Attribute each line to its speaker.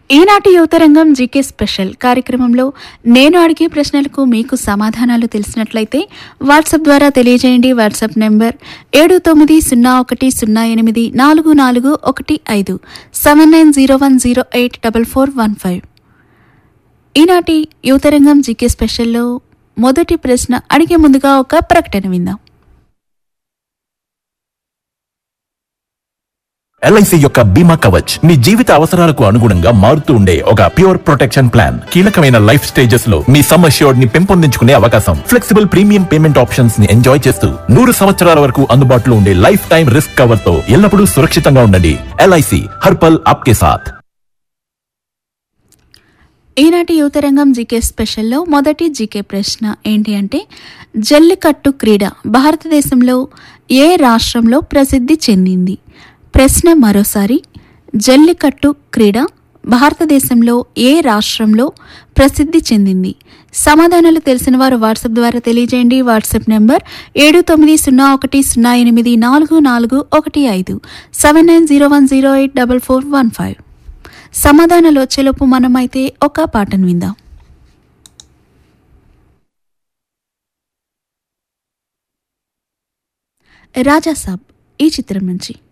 Speaker 1: ఈనాటి యువతరంగం GK special కార్యక్రమంలో నేను అడిగే ప్రశ్నలకు మీకు సమాధానాలు తెలిసినట్లయితే వాట్సాప్ ద్వారా తెలియజేయండి వాట్సాప్ నెంబర్ ఏడు తొమ్మిది సున్నా ఒకటి సున్నా ఎనిమిది నాలుగు నాలుగు ఒకటి ఐదు seven nine zero one zero eight double four one five ఈనాటి యువతరంగం జీకే స్పెషల్లో మొదటి ప్రశ్న అడిగే ముందుగా ఒక ప్రకటన విందాం
Speaker 2: ఎల్ఐసి యొక్క బీమా కవచ్ మీ జీవిత అవసరాలకు అనుగుణంగా మారుతూ ఉండే ఒక ప్యూర్ ప్రొటెక్షన్ ప్లాన్ కీలకమైన లైఫ్ స్టేజెస్ లో మీ సమ్ అష్యూర్డ్ ని పెంపొందించుకునే అవకాశం ఫ్లెక్సిబుల్ ప్రీమియం పేమెంట్ ఆప్షన్స్ ని ఎంజాయ్ చేస్తూ నూరు సంవత్సరాల వరకు అందుబాటులో ఉండే లైఫ్ టైం రిస్క్ కవర్ తో ఎల్లప్పుడూ సురక్షితంగా ఉండండి ఎల్ఐసి హర్పల్ ఆప్కే సాథ్
Speaker 1: ఈనాటి యువతరంగం జీకే స్పెషల్లో మొదటి జీకే ప్రశ్న ఏంటి అంటే జల్లికట్టు క్రీడ భారతదేశంలో ఏ రాష్ట్రంలో ప్రసిద్ధి చెందింది ప్రశ్న మరోసారి జల్లికట్టు క్రీడ భారతదేశంలో ఏ రాష్ట్రంలో ప్రసిద్ధి చెందింది సమాధానాలు తెలిసిన వారు వాట్సాప్ ద్వారా తెలియజేయండి వాట్సాప్ నెంబర్ ఏడు తొమ్మిది సున్నా ఒకటి సున్నా ఎనిమిది నాలుగు నాలుగు ఒకటి ఐదు seven nine zero one zero eight double four one five సమాధానాలు వచ్చేలోపు మనమైతే ఒక పాటను విందాం రాజా సాబ్ ఈ చిత్రం నుంచి